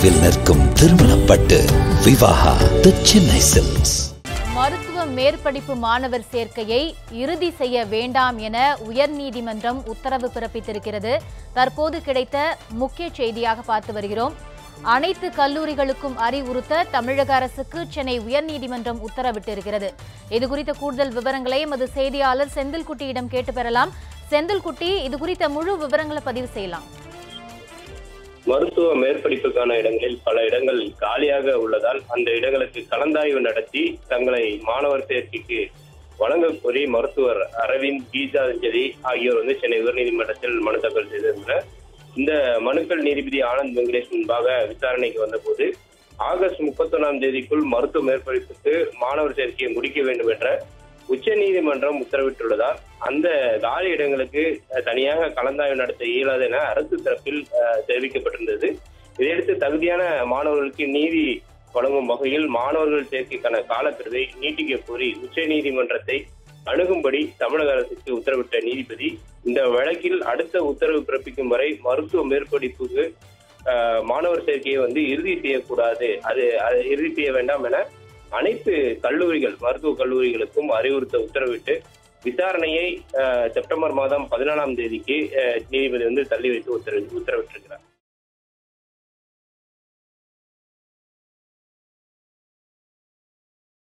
தொலைவில் நிற்கும் திருமணப்பட்டு விவாகா தி சென்னை சில்க்ஸ் மருத்துவ மேற்படிப்பு மாணவர் சேர்க்கையை இறுதி செய்ய வேண்டாம் என உயர்நீதிமன்றம் உத்தரவு பிறப்பித்திருக்கிறது தற்போது கிடைத்த முக்கிய செய்தியாக பார்த்து வருகிறோம் அனைத்து கல்லூரிகளுக்கும் அறிவுறுத்த தமிழக அரசுக்கு சென்னை உயர்நீதிமன்றம் உத்தரவிட்டிருக்கிறது இது குறித்த கூடுதல் விவரங்களை எமது செய்தியாளர் செந்தில்குட்டியிடம் கேட்டு பெறலாம் செந்தில்குட்டி இது குறித்த முழு விவரங்களை பதிவு செய்யலாம் மருத்துவ மேற்படிப்புக்கான இடங்களில் பல இடங்கள் காலியாக உள்ளதால் அந்த இடங்களுக்கு கலந்தாய்வு நடத்தி தங்களை மாணவர் சேர்க்கைக்கு வழங்கக் கோரி மருத்துவர் அரவிந்த் கீதாஞ்சலி ஆகியோர் வந்து சென்னை உயர்நீதிமன்றத்தில் மனு தாக்கல் செய்திருந்தனர் இந்த மனுக்கள் நீதிபதி ஆனந்த் வெங்கடேஷ் முன்பாக விசாரணைக்கு வந்தபோது ஆகஸ்ட் முப்பத்தொன்னாம் தேதிக்குள் மருத்துவ மேற்படிப்புக்கு மாணவர் சேர்க்கையை முடிக்க வேண்டும் என்ற உச்ச நீதிமன்றம் உத்தரவிட்டுள்ளதால் அந்த காலி இடங்களுக்கு அஹ், தனியாக கலந்தாய்வு நடத்த இயலாது என அரசு தரப்பில் அஹ், தெரிவிக்கப்பட்டிருந்தது இதையடுத்து தகுதியான மாணவர்களுக்கு நீதி வழங்கும் வகையில் மாணவர்கள் சேர்க்கைக்கான காலக்கெடுவை நீட்டிக்க கோரி உச்ச நீதிமன்றத்தை அணுகும்படி தமிழக அரசுக்கு உத்தரவிட்ட நீதிபதி இந்த வழக்கில் அடுத்த உத்தரவு பிறப்பிக்கும் வரை மருத்துவ மேற்படிப்புக்கு அஹ், மாணவர் சேர்க்கையை வந்து இறுதி செய்யக்கூடாது அது அது இறுதி செய்ய வேண்டாம் என அனைத்து கல்லூரிகள் மருத்துவ கல்லூரிகளுக்கும் அறிவுறுத்த உத்தரவிட்டு விசாரணையை அஹ், செப்டம்பர் மாதம் பதினாலாம் தேதிக்கு அஹ், நீதிபதி வந்து தள்ளி வைத்து உத்தரவு உத்தரவிட்டிருக்கிறார்